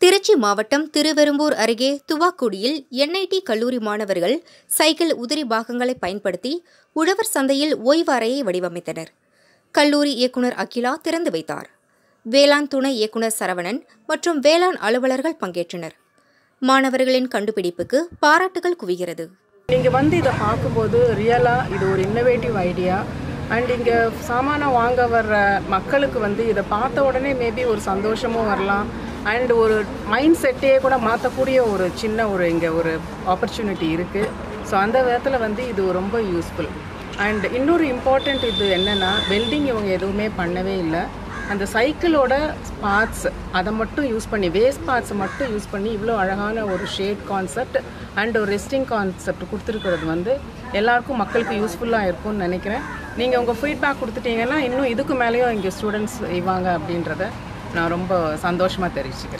திருச்சி மாவட்டம் திருவெரும்பூர் அருகே துவாக்குடியில் என்ஐடி கல்லூரி மாணவர்கள் சைக்கிள் உதிரி பாகங்களை பயன்படுத்தி உழவர் சந்தையில் ஓய்வு அறையை வடிவமைத்தனர் கல்லூரி இயக்குனர் அகிலா திறந்து வைத்தார் வேளாண் துணை இயக்குனர் சரவணன் மற்றும் வேளாண் அலுவலர்கள் பங்கேற்றனர் மாணவர்களின் கண்டுபிடிப்புக்கு பாராட்டுகள் குவிகிறது நீங்கள் வந்து இதை பார்க்கும்போது ரியலாக இது ஒரு இன்னோவேட்டிவ் ஐடியா அண்ட் இங்கே சாமானம் வாங்க வர்ற மக்களுக்கு வந்து இதை பார்த்த உடனே மேபி ஒரு சந்தோஷமும் வரலாம் அண்ட் ஒரு மைண்ட் செட்டையே கூட மாற்றக்கூடிய ஒரு சின்ன ஒரு இங்கே ஒரு ஆப்பர்ச்சுனிட்டி இருக்குது ஸோ அந்த விதத்தில் வந்து இது ரொம்ப யூஸ்ஃபுல் அண்ட் இன்னொரு இம்பார்ட்டண்ட் இது என்னென்னா வெல்டிங் இவங்க எதுவுமே பண்ணவே இல்லை அந்த சைக்கிளோட பார்ட்ஸ் அதை மட்டும் யூஸ் பண்ணி வேஸ்ட் பார்ட்ஸை மட்டும் யூஸ் பண்ணி இவ்வளோ அழகான ஒரு ஷேட் கான்செப்ட் அண்ட் ஒரு ரெஸ்டிங் கான்செப்ட் கொடுத்துருக்கிறது வந்து எல்லாருக்கும் மக்களுக்கு யூஸ்ஃபுல்லாக இருக்கும்னு நினைக்கிறேன் நீங்கள் உங்கள் ஃபீட்பேக் கொடுத்துட்டீங்கன்னா இன்னும் இதுக்கு மேலேயும் இங்கே ஸ்டூடெண்ட்ஸ் செய்வாங்க அப்படின்றத நான் ரொம்ப சந்தோஷமாக தெரிவிச்சுக்கிறேன்